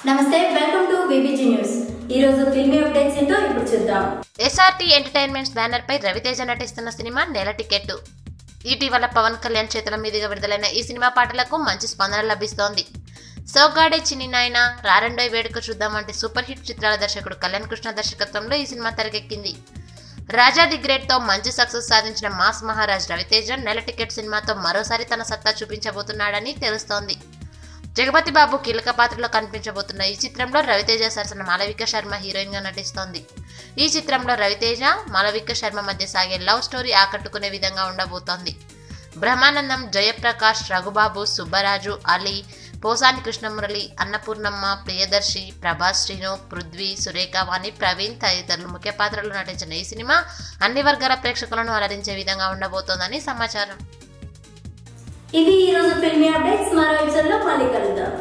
నమస్తే welcome to BBG news ఈ రోజు ఫిల్మీ అప్డేట్స్ ఏంటో ఇప్పుడు చూద్దాం ఎస్ఆర్టీ ఎంటర్టైన్మెంట్స్ బ్యానర్ పై రవితేజ నటిస్తున్న సినిమా నెల టికెట్ ఇటీవల పవన్ కళ్యాణ్ చేతుల మీదుగా విడుదలైన ఈ సినిమా పాటలకు మంచి స్పందన లభిస్తోంది సోగాడే చిన్ని నాయన రారండోయ్ వేడుక చూద్దాం వంటి సూపర్ హిట్ చిత్రాల దర్శకుడు కళ్యాణ్ కృష్ణ దర్శకత్వంలో ఈ సినిమా తెరకెక్కింది రాజా ది గ్రేట్ తో మంచి సక్సెస్ సాధించిన మాస్ మహారాజ్ రవితేజ నెల టికెట్ సినిమాతో మరోసారి తన సత్తా చూపించబోతున్నాడని తెలుస్తోంది జగపతి బాబు కీలక పాత్రలో కనిపించబోతున్న ఈ చిత్రంలో రవితేజ సరసన మాలవిక శర్మ హీరోయిన్ గా నటిస్తోంది ఈ చిత్రంలో రవితేజ మాలవిక శర్మ మధ్య సాగే లవ్ స్టోరీ ఆకట్టుకునే విధంగా ఉండబోతోంది బ్రహ్మానందం జయప్రకాష్ రఘుబాబు సుబ్బరాజు అలీ పోసాని కృష్ణమురళి అన్నపూర్ణమ్మ ప్రియదర్శి ప్రభాస్ శ్రీను పృథ్వీ సురేఖ వాణి ప్రవీణ్ తదితరులు ముఖ్య పాత్రలు నటించిన ఈ సినిమా అన్ని వర్గాల ప్రేక్షకులను అలరించే విధంగా ఉండబోతోందని సమాచారం ఇవి ఈ రోజు ఫిల్మీ అప్డేట్స్ మరో ఎపిసోడ్ లో మళ్ళీ కలుద్దాం